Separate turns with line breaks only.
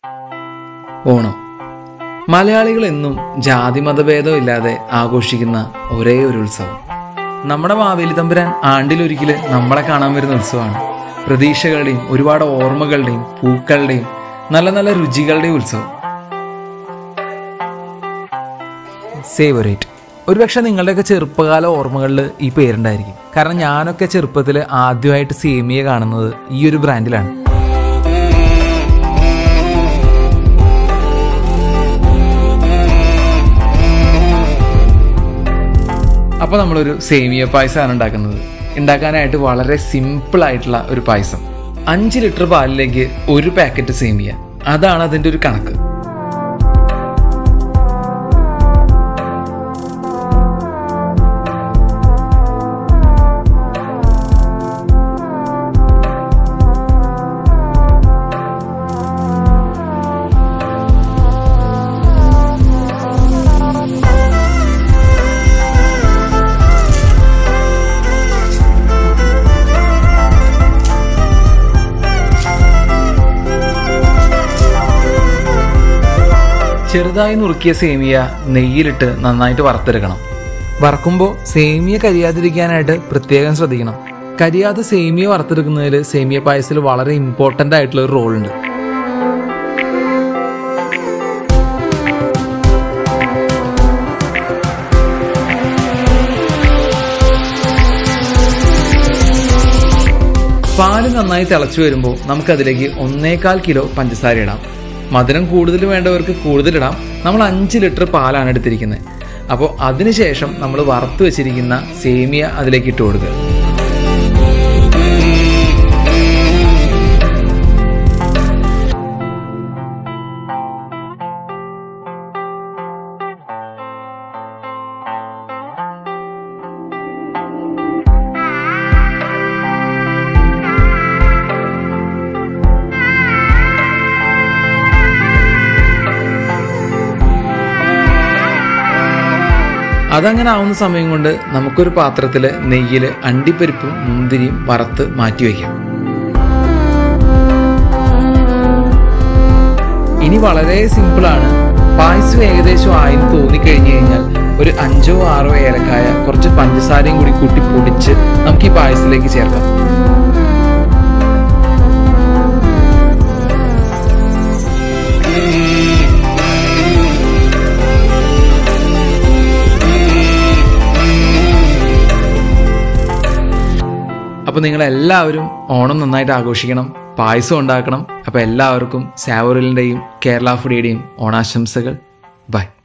ഓണം മലയാളികൾ എന്നും ജാതി മതഭേദം ഇല്ലാതെ ആഘോഷിക്കുന്ന ഒരേ ഒരു ഉത്സവം നമ്മുടെ മാവേലി തമ്പുരാൻ ആണ്ടിലൊരിക്കല് നമ്മളെ കാണാൻ വരുന്ന ഉത്സവമാണ് പ്രതീക്ഷകളുടെയും ഒരുപാട് ഓർമ്മകളുടെയും പൂക്കളുടെയും നല്ല നല്ല രുചികളുടെയും ഉത്സവം സേവറേറ്റ് ഒരുപക്ഷെ നിങ്ങളുടെയൊക്കെ ചെറുപ്പകാല ഓർമ്മകളിൽ ഈ പേരുണ്ടായിരിക്കും കാരണം ഞാനൊക്കെ ചെറുപ്പത്തിൽ ആദ്യമായിട്ട് സേമിയ കാണുന്നത് ഈ ഒരു ബ്രാൻഡിലാണ് അപ്പോൾ നമ്മളൊരു സേമിയ പായസമാണ് ഉണ്ടാക്കുന്നത് ഉണ്ടാക്കാനായിട്ട് വളരെ സിമ്പിൾ ആയിട്ടുള്ള ഒരു പായസം അഞ്ച് ലിറ്റർ പാലിലേക്ക് ഒരു പാക്കറ്റ് സേമിയ അതാണ് അതിൻ്റെ ഒരു കണക്ക് ചെറുതായി നുറുക്കിയ സേമിയ നെയ്യിലിട്ട് നന്നായിട്ട് വറുത്തെടുക്കണം വറക്കുമ്പോൾ സേമിയ കരിയാതിരിക്കാനായിട്ട് പ്രത്യേകം ശ്രദ്ധിക്കണം കരിയാതെ സേമിയ വറുത്തെടുക്കുന്നതിൽ സേമിയ പായസത്തിൽ വളരെ ഇമ്പോർട്ടൻ്റ് ആയിട്ടുള്ള ഒരു റോൾ ഉണ്ട് പാല് നന്നായി തിളച്ചു വരുമ്പോൾ നമുക്കതിലേക്ക് ഒന്നേകാൽ കിലോ പഞ്ചസാര ഇടാം മധുരം കൂടുതൽ വേണ്ടവർക്ക് കൂടുതലിടാം നമ്മൾ അഞ്ച് ലിറ്റർ പാലാണ് എടുത്തിരിക്കുന്നത് അപ്പോൾ അതിനുശേഷം നമ്മൾ വറുത്ത് വെച്ചിരിക്കുന്ന സേമിയ അതിലേക്ക് ഇട്ട് കൊടുക്കുക അതങ്ങനെ ആവുന്ന സമയം കൊണ്ട് നമുക്കൊരു പാത്രത്തിൽ നെയ്യിൽ അണ്ടിപ്പരിപ്പും മുന്തിരിയും വറുത്ത് മാറ്റി വയ്ക്കാം ഇനി വളരെ സിമ്പിളാണ് പായസം ഏകദേശം ആയിന്ന് തോന്നിക്കഴിഞ്ഞു കഴിഞ്ഞാൽ ഒരു അഞ്ചോ ആറോ ഏലക്കായ കുറച്ച് പഞ്ചസാരയും കൂടി കൂട്ടി പൊടിച്ച് നമുക്ക് ഈ പായസത്തിലേക്ക് ചേർക്കാം അപ്പോൾ നിങ്ങൾ എല്ലാവരും ഓണം നന്നായിട്ട് ആഘോഷിക്കണം പായസം ഉണ്ടാക്കണം അപ്പോൾ എല്ലാവർക്കും സാവറിലിൻ്റെയും കേരള ഫുഡിയുടെയും ഓണാശംസകൾ ബൈ